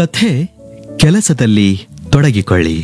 ಕಥೆ ಕೆಲಸದಲ್ಲಿ ತೊಡಗಿಕೊಳ್ಳಿ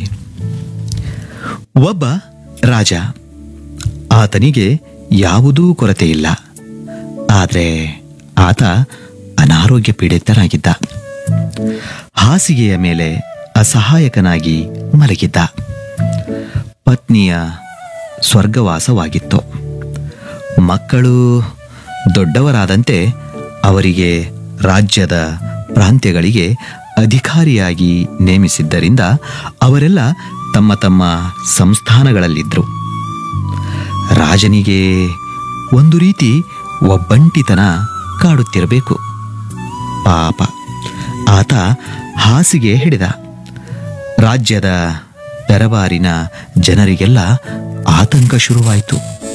ಒಬ್ಬ ರಾಜ ಆತನಿಗೆ ಯಾವುದೂ ಕೊರತೆ ಇಲ್ಲ ಆದರೆ ಆತ ಅನಾರೋಗ್ಯ ಪೀಡಿತನಾಗಿದ್ದ ಹಾಸಿಗೆಯ ಮೇಲೆ ಅಸಹಾಯಕನಾಗಿ ಮಲಗಿದ್ದ ಪತ್ನಿಯ ಸ್ವರ್ಗವಾಸವಾಗಿತ್ತು ಮಕ್ಕಳು ದೊಡ್ಡವರಾದಂತೆ ಅವರಿಗೆ ರಾಜ್ಯದ ಪ್ರಾಂತ್ಯಗಳಿಗೆ ಅಧಿಕಾರಿಯಾಗಿ ನೇಮಿಸಿದ್ದರಿಂದ ಅವರೆಲ್ಲ ತಮ್ಮ ತಮ್ಮ ಸಂಸ್ಥಾನಗಳಲ್ಲಿದ್ದರು ರಾಜನಿಗೆ ಒಂದು ರೀತಿ ಒಬ್ಬಂಟಿತನ ಕಾಡುತ್ತಿರಬೇಕು ಪಾಪ ಆತ ಹಾಸಿಗೆ ಹಿಡಿದ ರಾಜ್ಯದ ದರಬಾರಿನ ಜನರಿಗೆಲ್ಲ ಆತಂಕ ಶುರುವಾಯಿತು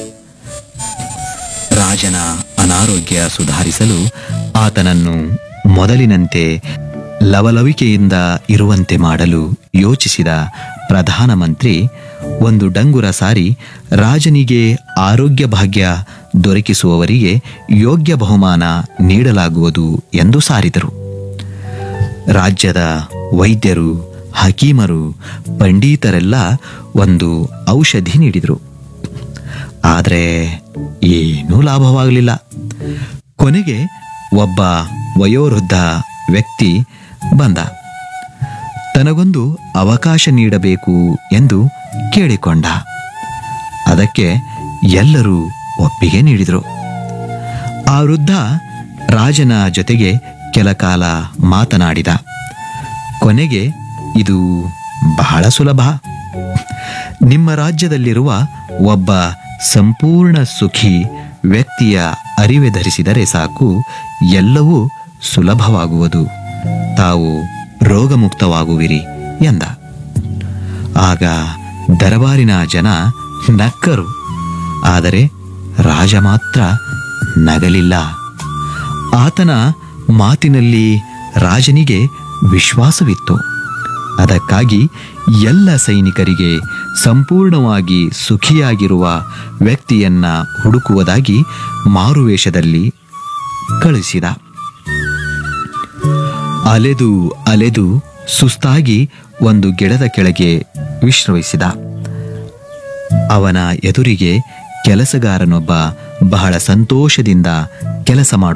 ರಾಜನ ಅನಾರೋಗ್ಯ ಸುಧಾರಿಸಲು ಆತನನ್ನು ಮೊದಲಿನಂತೆ ಲವಲವಿಕೆಯಿಂದ ಇರುವಂತೆ ಮಾಡಲು ಯೋಚಿಸಿದ ಪ್ರಧಾನಮಂತ್ರಿ ಒಂದು ಡಂಗುರ ಸಾರಿ ರಾಜನಿಗೆ ಆರೋಗ್ಯ ಭಾಗ್ಯ ದೊರಕಿಸುವವರಿಗೆ ಯೋಗ್ಯ ಬಹುಮಾನ ನೀಡಲಾಗುವುದು ಎಂದು ಸಾರಿದರು ರಾಜ್ಯದ ವೈದ್ಯರು ಹಕೀಮರು ಪಂಡಿತರೆಲ್ಲ ಒಂದು ಔಷಧಿ ನೀಡಿದರು ಆದರೆ ಏನೂ ಲಾಭವಾಗಲಿಲ್ಲ ಕೊನೆಗೆ ಒಬ್ಬ ವಯೋವೃದ್ಧ ವ್ಯಕ್ತಿ ಬಂದ ತನಗೊಂದು ಅವಕಾಶ ನೀಡಬೇಕು ಎಂದು ಕೇಳಿಕೊಂಡ ಅದಕ್ಕೆ ಎಲ್ಲರೂ ಒಪ್ಪಿಗೆ ನೀಡಿದರು ಆ ವೃದ್ಧ ರಾಜನ ಜೊತೆಗೆ ಕೆಲ ಕಾಲ ಮಾತನಾಡಿದ ಕೊನೆಗೆ ಇದು ಬಹಳ ಸುಲಭ ನಿಮ್ಮ ರಾಜ್ಯದಲ್ಲಿರುವ ಒಬ್ಬ ಸಂಪೂರ್ಣ ಸುಖಿ ವ್ಯಕ್ತಿಯ ಅರಿವೆ ಧರಿಸಿದರೆ ಸಾಕು ಎಲ್ಲವೂ ಸುಲಭವಾಗುವುದು ತಾವು ರೋಗಮುಕ್ತವಾಗುವಿರಿ ಎಂದ ಆಗ ದರಬಾರಿನ ಜನ ನಕ್ಕರು ಆದರೆ ರಾಜ ಮಾತ್ರ ನಗಲಿಲ್ಲ ಆತನ ಮಾತಿನಲ್ಲಿ ರಾಜನಿಗೆ ವಿಶ್ವಾಸವಿತ್ತು ಅದಕ್ಕಾಗಿ ಎಲ್ಲ ಸೈನಿಕರಿಗೆ ಸಂಪೂರ್ಣವಾಗಿ ಸುಖಿಯಾಗಿರುವ ವ್ಯಕ್ತಿಯನ್ನ ಹುಡುಕುವುದಾಗಿ ಮಾರುವೇಷದಲ್ಲಿ ಕಳಿಸಿದ ಅಲೆದು ಅಲೆದು ಸುಸ್ತಾಗಿ ಒಂದು ಗಿಡದ ಕೆಳಗೆ ವಿಶ್ರಮಿಸಿದ ಅವನ ಎದುರಿಗೆ ಕೆಲಸಗಾರನೊಬ್ಬ ಬಹಳ ಸಂತೋಷದಿಂದ ಕೆಲಸ ಮಾಡು